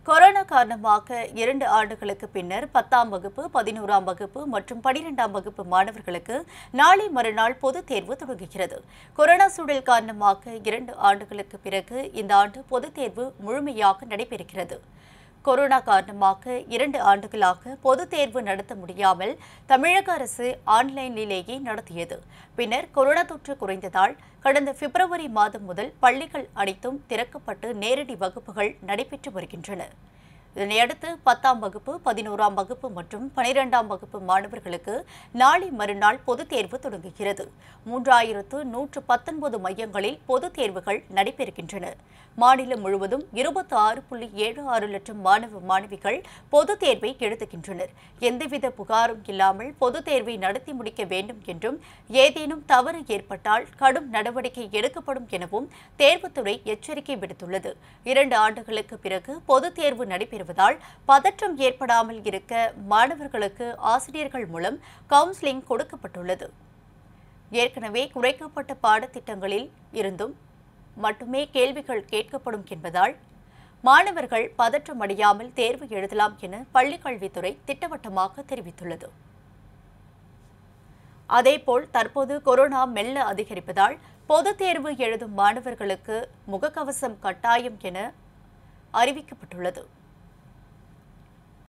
corona காரணமாக இரண்டு ஆண்டுகளுக்கு பின்னர் பத்தாம் வகுப்பு பதினோராம் வகுப்பு மற்றும் பனிரெண்டாம் வகுப்பு மாணவர்களுக்கு நாளை மறுநாள் பொதுத் தேர்வு தொடங்குகிறது கொரோனா சூழல் காரணமாக இரண்டு ஆண்டுகளுக்கு பிறகு இந்த ஆண்டு பொதுத் தேர்வு முழுமையாக நடைபெறுகிறது கொரோனா காரணமாக இரண்டு ஆண்டுகளாக பொதுத் தேர்வு நடத்த முடியாமல் தமிழக அரசு ஆன்லைனிலேயே நடத்தியது பின்னர் கொரோனா தொற்று குறைந்ததால் கடந்த பிப்ரவரி மாதம் முதல் பள்ளிகள் அனைத்தும் திறக்கப்பட்டு நேரடி வகுப்புகள் நடைபெற்று வருகின்றன இதனையடுத்து பத்தாம் வகுப்பு பதினோராம் வகுப்பு மற்றும் பனிரெண்டாம் வகுப்பு மாணவர்களுக்கு நாளை மறுநாள் பொதுத் தேர்வு தொடங்குகிறது மூன்றாயிரத்து நூற்று பத்தொன்பது மையங்களில் பொதுத் தேர்வுகள் நடைபெறுகின்றன மாநிலம் முழுவதும் இருபத்தி ஆறு புள்ளி ஏழு ஆறு லட்சம் மாணவ மாணவிகள் பொதுத் தேர்வை எழுதுகின்றனர் எந்தவித புகாரும் இல்லாமல் பொதுத் தேர்வை நடத்தி முடிக்க வேண்டும் என்றும் ஏதேனும் தவறு ஏற்பட்டால் கடும் நடவடிக்கை எடுக்கப்படும் எனவும் தேர்வுத்துறை எச்சரிக்கை விடுத்துள்ளது இரண்டு ஆண்டுகளுக்கு பிறகு பொதுத் தேர்வு நடைபெறுவதால் பதற்றம் ஏற்படாமல் இருக்க மாணவர்களுக்கு ஆசிரியர்கள் மூலம் கவுன்சிலிங் கொடுக்கப்பட்டுள்ளது ஏற்கனவே குறைக்கப்பட்ட பாடத்திட்டங்களில் இருந்தும் மட்டுமே கேள்விகள் கேட்கப்படும் என்பதால் மாணவர்கள் பதற்றம் அடையாமல் தேர்வு எழுதலாம் என பள்ளிக் கல்வித்துறை திட்டவட்டமாக தெரிவித்துள்ளது அதேபோல் தற்போது கொரோனா மெல்ல அதிகரிப்பதால் பொதுத் தேர்வு எழுதும் மாணவர்களுக்கு முகக்கவசம் கட்டாயம் என அறிவிக்கப்பட்டுள்ளது